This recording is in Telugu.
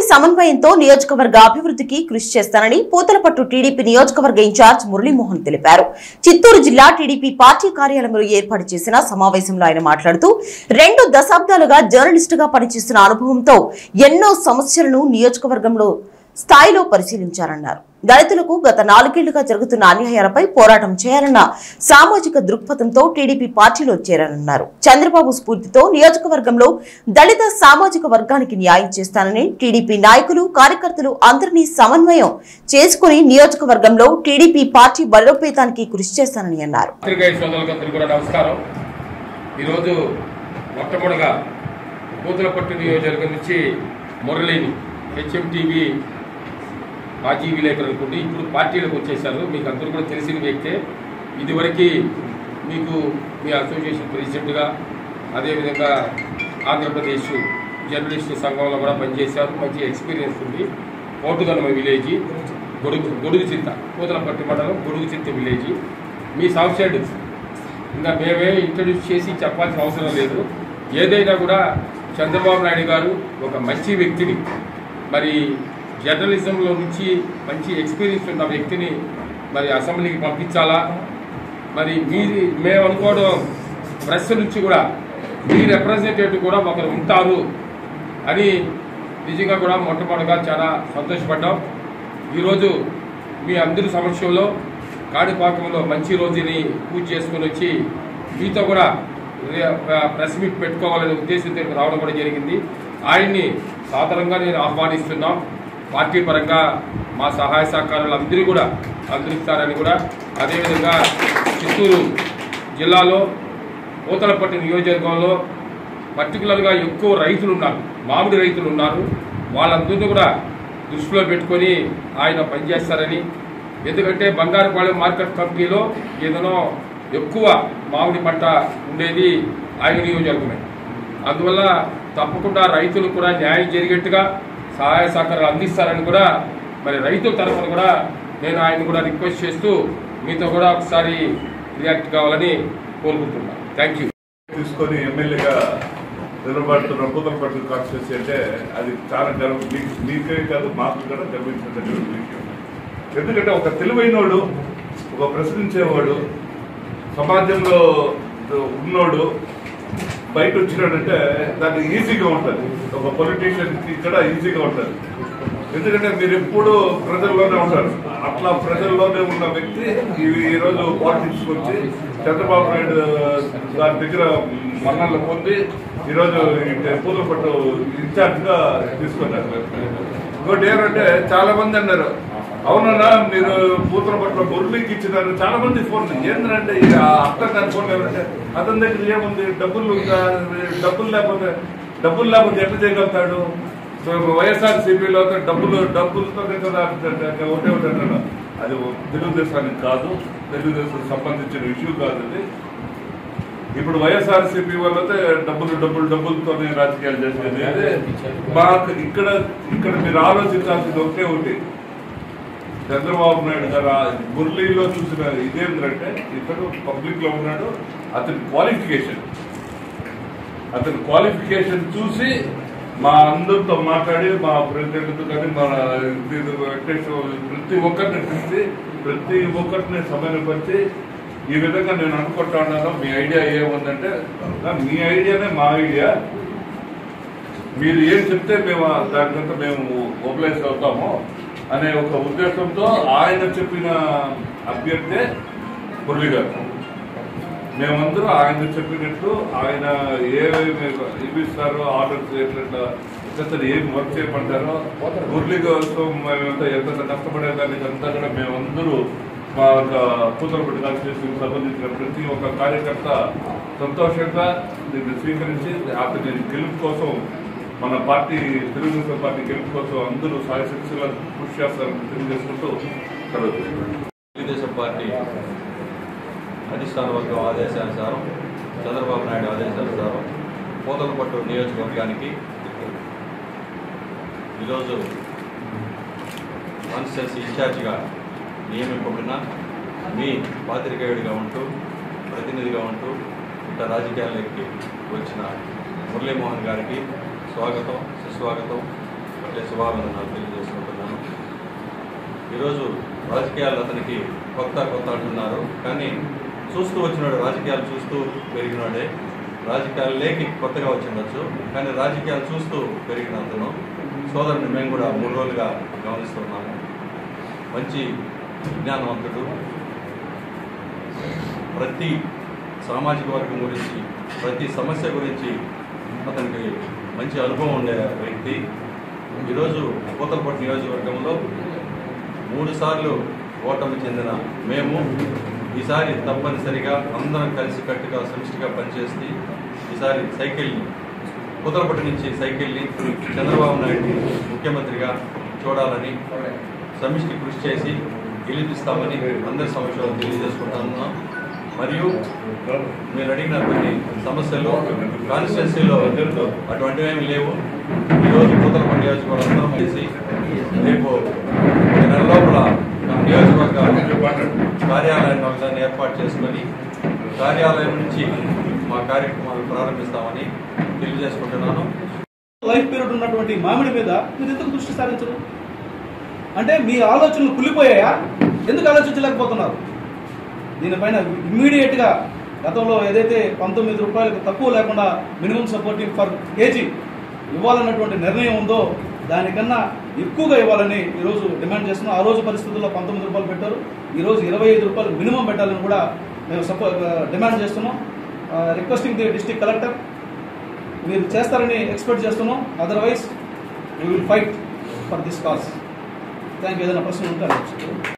సమన్వయంతో నియోజకవర్గ అభివృద్ధికి కృషి చేస్తానని పూతలపట్టు టీడీపీ నియోజకవర్గ ఇన్ఛార్జ్ మురళీమోహన్ తెలిపారు చిత్తూరు జిల్లా టీడీపీ పార్టీ కార్యాలయంలో ఏర్పాటు చేసిన సమావేశంలో ఆయన మాట్లాడుతూ రెండు దశాబ్దాలుగా జర్నలిస్టుగా పనిచేస్తున్న అనుభవంతో ఎన్నో సమస్యలను నియోజకవర్గంలో స్థాయిలో పరిశీలించారన్నారు దళితులకు గత నాలుగేళ్లుగా జరుగుతున్న అన్యాయాలపై పోరాటం చేయాలన్న సామాజిక దృక్పథంతో టీడీపీ పార్టీలో చేరారన్నారు చంద్రబాబు స్ఫూర్తితో నియోజకవర్గంలో దళిత సామాజిక వర్గానికి న్యాయం చేస్తానని టీడీపీ నాయకులు కార్యకర్తలు అందరినీ సమన్వయం చేసుకుని నియోజకవర్గంలో టీడీపీ పార్టీ బలోపేతానికి కృషి చేస్తానని అన్నారు పత్రికా సోదరులందరికీ కూడా నమస్కారం ఈరోజు మొట్టమొదటిగా పూతలపట్టు నియోజకవర్గం నుంచి మురళిని హెచ్ఎంటీవీ మాజీ విలేకరులు అనుకోండి ఇప్పుడు పార్టీలకు వచ్చేసారు మీకు అందరూ కూడా తెలిసిన వ్యక్తే ఇదివరకు మీకు మీ అసోసియేషన్ ప్రెసిడెంట్గా అదేవిధంగా ఆంధ్రప్రదేశ్ జర్నలిస్ట్ సంఘంలో కూడా పనిచేశారు మంచి ఎక్స్పీరియన్స్ ఉంది కోటుగనమ విలేజ్ గొడుగు గొడుగు చింత పూతలపట్టు మండలం గొడుగు చింత విలేజ్ మీ సౌత్ సైడ్ ఇంకా మేమే ఇంట్రడ్యూస్ చేసి చెప్పాల్సిన అవసరం లేదు ఏదైనా కూడా చంద్రబాబు నాయుడు గారు ఒక మంచి వ్యక్తిని మరి జర్నలిజంలో నుంచి మంచి ఎక్స్పీరియన్స్ ఉన్న వ్యక్తిని మరి అసెంబ్లీకి పంపించాలా మరి మీ మేము అనుకోవడం ప్రెస్ నుంచి కూడా మీ రిప్రజెంటేటివ్ కూడా ఒకరు ఉంటారు అని నిజంగా కూడా మొట్టమొదటిగా చాలా సంతోషపడ్డాం ఈరోజు మీ అందరి సమక్షంలో కాణిపాకంలో మంచి రోజుని పూజ చేసుకుని వచ్చి మీతో కూడా రే- ప్రెస్ మీట్ పెట్టుకోవాలనే ఉద్దేశంతో ఇక్కడికి రావడం కూడా జరిగింది ఆయన్ని సాధారణంగా నేను ఆహ్వానిస్తున్నాం పార్టీ పరంగా మా సహాయ సహకారాలు అందరూ కూడా అందిస్తారని కూడా అదేవిధంగా చిత్తూరు జిల్లాలో పూతలపట్టి నియోజకవర్గంలో పర్టికులర్గా ఎక్కువ రైతులు ఉన్నారు మామిడి రైతులు ఉన్నారు వాళ్ళందరినీ కూడా దృష్టిలో పెట్టుకొని ఆయన పనిచేస్తారని ఎందుకంటే బంగారుపాలెం మార్కెట్ కమిటీలో ఏదైనా ఎక్కువ మామిడి పంట ఉండేది ఆయన నియోజకవర్గమే అందువల్ల తప్పకుండా రైతులకు కూడా న్యాయం జరిగేట్టుగా సహాయ సహకారాలు అందిస్తారని కూడా మరి రైతుల తరఫున కూడా నేను ఆయన కూడా రిక్వెస్ట్ చేస్తూ మీతో కూడా ఒకసారి రియాక్ట్ కావాలని కోరుకుంటున్నాను థ్యాంక్ యూ తీసుకొని ఎమ్మెల్యేగా నిలబడుతున్న పూతలపట్టు కాన్స్టిట్యూన్సీ అంటే అది చాలా గర్వ మీకు మీకే కాదు మాకు కూడా గర్వించదగ్గ విషయం ఎందుకంటే ఒక తెలివైనోడు ఒక ప్రశ్నించేవాడు సమాజంలో ఉన్నోడు బయట వచ్చినాడంటే దాన్ని ఈజీగా ఉంటుంది ఒక పొలిటీషియన్కి కూడా ఈజీగా ఉంటుంది ఎందుకంటే మీరు ఎప్పుడు ప్రజల్లోనే ఉంటారు అట్లా ప్రజల్లోనే ఉన్న వ్యక్తి ఈ- ఈ రోజు పాలిటిక్స్ వచ్చి చంద్రబాబు నాయుడు దాని దగ్గర మన్నలు పొంది ఈరోజు పూలపట్టు ఇన్ఛార్జ్ గా తీసుకున్నారు ఇంకోటి ఏంటంటే చాలా మంది అన్నారు అవునన్నా మీరు పూతల పట్ల మురళికి ఇచ్చినారు చాలా మంది ఫోన్ ఏంటంటే ఈ అర్థం కాని ఫోన్ ఏమంటే అతని దగ్గర ఏముంది డబ్బులు ఉందా? డబ్బులు లేకపోతే డబ్బులు లేకపోతే ఎట్లా చేయగలుగుతాడు సో వైఎస్ఆర్ సిపిలో డబ్బులు డబ్బులతోనే కదా ఒకటే ఒకటి అన్నాడు అది తెలుగుదేశానికి కాదు తెలుగుదేశం సంబంధించిన ఇష్యూ కాదు అది ఇప్పుడు వైఎస్ఆర్సీపీ వాళ్ళతో డబ్బులు డబ్బులు డబ్బులతోనే రాజకీయాలు చేసేది అదే మాకు ఇక్కడ ఇక్కడ మీరు ఆలోచించాల్సింది ఒకటే ఒకటి చంద్రబాబు నాయుడు గారు ఆ మురళీలో చూసిన ఇదేంటంటే ఇతను పబ్లిక్ లో ఉన్నాడు అతని క్వాలిఫికేషన్ అతని క్వాలిఫికేషన్ చూసి మా అందరితో మాట్లాడి మా ప్రెసిడెంట్ కానీ మన ఇది వెంకటేశ్వర ప్రతి ఒక్కరిని పిలిచి ప్రతి ఒక్కరిని సమన్వయపరిచి ఈ విధంగా నేను అనుకుంటా ఉన్నాను మీ ఐడియా ఏముందంటే "ఆ, మీ ఐడియానే మా ఐడియా మీరు ఏం చెప్తే మేము దానికంతా మేము మొబిలైజ్ అవుతాము అనే ఒక ఉద్దేశంతో ఆయన చెప్పిన అభ్యర్థే మురళి గారు మేమందరూ ఆయన చెప్పినట్టు ఆయన ఏమేమి ఇప్పిస్తారో ఆర్డర్స్ ఎట్లా ఇతను ఏం వర్క్ చేయమంటారో మురళి కోసం మేమంతా ఎంత కష్టపడేదానికి అంతా కూడా మేమందరూ మా యొక్క కూతురుపట్టి కాన్స్టిట్యూషన్ సంబంధించిన ప్రతి ఒక్క కార్యకర్త సంతోషంగా దీన్ని స్వీకరించి అతని గెలుపు కోసం మన పార్టీ తెలుగుదేశం పార్టీ గెలుపు కోసం అందరూ సాయశక్తుల కృషి చేస్తారని తెలియజేసుకుంటూ సెలవు తీసుకుంటున్నాను. తెలుగుదేశం పార్టీ అధిష్టాన వర్గం ఆదేశానుసారం చంద్రబాబు నాయుడు ఆదేశానుసారం పోతలపట్టు నియోజకవర్గానికి ఈరోజు కాన్స్టిట్యున్సీ ఇన్ఛార్జిగా నియమింపబడిన మీ పాత్రికేయుడిగా ఉంటూ ప్రతినిధిగా ఉంటూ ఇట్లా రాజకీయాల్లోకి వచ్చిన మురళీమోహన్ గారికి స్వాగతం సుస్వాగతం ఇట్లే శుభాభినందనాలు తెలియజేసుకుంటున్నాను ఈరోజు రాజకీయాలు అతనికి కొత్త కొత్త అంటున్నారు కానీ చూస్తూ వచ్చినాడు రాజకీయాలు చూస్తూ పెరిగినాడే రాజకీయాలు లేకి కొత్తగా వచ్చిండొచ్చు కానీ రాజకీయాలు చూస్తూ పెరిగిన అతను సోదరుని మేము కూడా మూడు రోజులుగా గమనిస్తున్నాము మంచి విజ్ఞానవంతుడు ప్రతి సామాజిక వర్గం గురించి ప్రతి సమస్య గురించి అతనికి మంచి అనుభవం ఉండే వ్యక్తి ఈరోజు పూతలపట్టు నియోజకవర్గంలో మూడు సార్లు ఓటమి చెందిన మేము ఈసారి తప్పనిసరిగా అందరం కలిసికట్టుగా సమిష్టిగా పనిచేసి ఈసారి సైకిల్ని పూతలపట్టు నుంచి సైకిల్ని చంద్రబాబు నాయుడిని ముఖ్యమంత్రిగా చూడాలని సమిష్టి కృషి చేసి గెలిపిస్తామని అందరి సమక్షంలో తెలియజేసుకుంటున్నాం మరియు మీరు అడిగిన కొన్ని సమస్యలు కాన్స్టిట్యున్సీలో అటువంటివి ఏమి లేవు ఈరోజు పూతలపట్టు నియోజకవర్గం అందరం కలిసి రేపు ఒక నెల లోపల నియోజకవర్గ కార్యాలయం ఒకదాన్ని ఏర్పాటు చేసుకొని కార్యాలయం నుంచి మా కార్యక్రమాలు ప్రారంభిస్తామని తెలియజేసుకుంటున్నాను లైఫ్ పీరియడ్ ఉన్నటువంటి మామిడి మీద మీరు ఎందుకు దృష్టి సారించరు అంటే మీ ఆలోచనలు కుళ్ళిపోయాయా ఎందుకు ఆలోచించలేకపోతున్నారు దీనిపైన ఇమ్మీడియట్ గా గతంలో ఏదైతే పంతొమ్మిది రూపాయలకు తక్కువ లేకుండా మినిమం సపోర్టింగ్ ఫర్ కేజీ ఇవ్వాలన్నటువంటి నిర్ణయం ఉందో దానికన్నా ఎక్కువగా ఇవ్వాలని ఈరోజు డిమాండ్ చేస్తున్నాం ఆ రోజు పరిస్థితుల్లో పంతొమ్మిది రూపాయలు పెట్టారు ఈ రోజు ఇరవై ఐదు రూపాయలు మినిమం పెట్టాలని కూడా మేము సపో డిమాండ్ చేస్తున్నాం రిక్వెస్టింగ్ ది డిస్ట్రిక్ట్ కలెక్టర్ మీరు చేస్తారని ఎక్స్పెక్ట్ చేస్తున్నాం otherwise we will fight for this cause thank you ఏదైనా ప్రశ్న ఉంటే అడగచ్చు